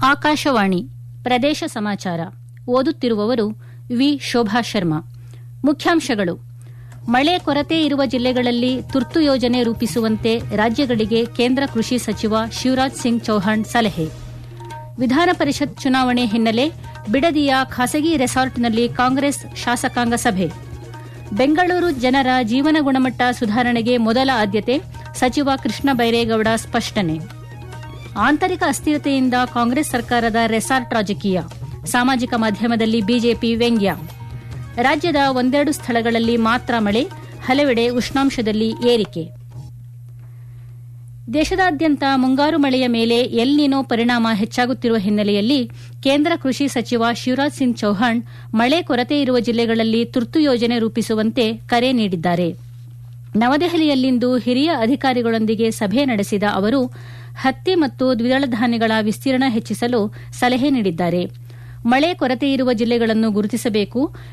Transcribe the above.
ಆಕಾಶವಾಣಿ ಪ್ರದೇಶ ಸಮಾಚಾರ ಓದುತ್ತಿರುವವರು ವಿ ಶೋಭಾ ಶರ್ಮಾ ಮುಖ್ಯಾಂಶಗಳು ಮಳೆ ಕೊರತೆ ಇರುವ ಜಿಲ್ಲೆಗಳಲ್ಲಿ ತುರ್ತು ಯೋಜನೆ ರೂಪಿಸುವಂತೆ ರಾಜ್ಯಗಳಿಗೆ ಕೇಂದ್ರ ಕೃಷಿ ಸಚಿವ ಶಿವರಾಜ್ ಸಿಂಗ್ ಚೌಹಾಣ್ ಸಲಹೆ ವಿಧಾನ ಪರಿಷತ್ ಚುನಾವಣೆ ಹಿನ್ನೆಲೆ ಬಿಡದಿಯ ಖಾಸಗಿ ರೆಸಾರ್ಟ್ನಲ್ಲಿ ಕಾಂಗ್ರೆಸ್ ಶಾಸಕಾಂಗ ಸಭೆ ಬೆಂಗಳೂರು ಜನರ ಜೀವನ ಗುಣಮಟ್ಟ ಸುಧಾರಣೆಗೆ ಮೊದಲ ಆದ್ಯತೆ ಸಚಿವ ಕೃಷ್ಣ ಬೈರೇಗೌಡ ಸ್ಪಷ್ಟನೆ ಆಂತರಿಕ ಅಸ್ಥಿರತೆಯಿಂದ ಕಾಂಗ್ರೆಸ್ ಸರ್ಕಾರದ ರೆಸಾರ್ಟ್ ರಾಜಕೀಯ ಸಾಮಾಜಿಕ ಮಾಧ್ಯಮದಲ್ಲಿ ಬಿಜೆಪಿ ವ್ಯಂಗ್ಯ ರಾಜ್ಯದ ಒಂದೆರಡು ಸ್ಥಳಗಳಲ್ಲಿ ಮಾತ್ರ ಮಳೆ ಹಲವೆಡೆ ಉಷ್ಣಾಂಶದಲ್ಲಿ ಏರಿಕೆ ದೇಶದಾದ್ಯಂತ ಮುಂಗಾರು ಮಳೆಯ ಮೇಲೆ ಎಲ್ ನಿನೋ ಪರಿಣಾಮ ಹೆಚ್ಚಾಗುತ್ತಿರುವ ಹಿನ್ನೆಲೆಯಲ್ಲಿ ಕೇಂದ್ರ ಕೃಷಿ ಸಚಿವ ಶಿವರಾಜ್ ಸಿಂಗ್ ಚೌಹಾಣ್ ಮಳೆ ಕೊರತೆ ಇರುವ ಜಿಲ್ಲೆಗಳಲ್ಲಿ ತುರ್ತು ಯೋಜನೆ ರೂಪಿಸುವಂತೆ ಕರೆ ನೀಡಿದ್ದಾರೆ ನವದೆಹಲಿಯಲ್ಲಿಂದು ಹಿರಿಯ ಅಧಿಕಾರಿಗಳೊಂದಿಗೆ ಸಭೆ ನಡೆಸಿದ ಅವರು ಹತ್ತಿ ಮತ್ತು ದ್ವಿದಳ ಧಾನ್ಯಗಳ ವಿಸ್ತೀರ್ಣ ಹೆಚ್ಚಿಸಲು ಸಲಹೆ ನೀಡಿದ್ದಾರೆ ಮಳೆ ಕೊರತೆ ಇರುವ ಜಿಲ್ಲೆಗಳನ್ನು ಗುರುತಿಸಬೇಕು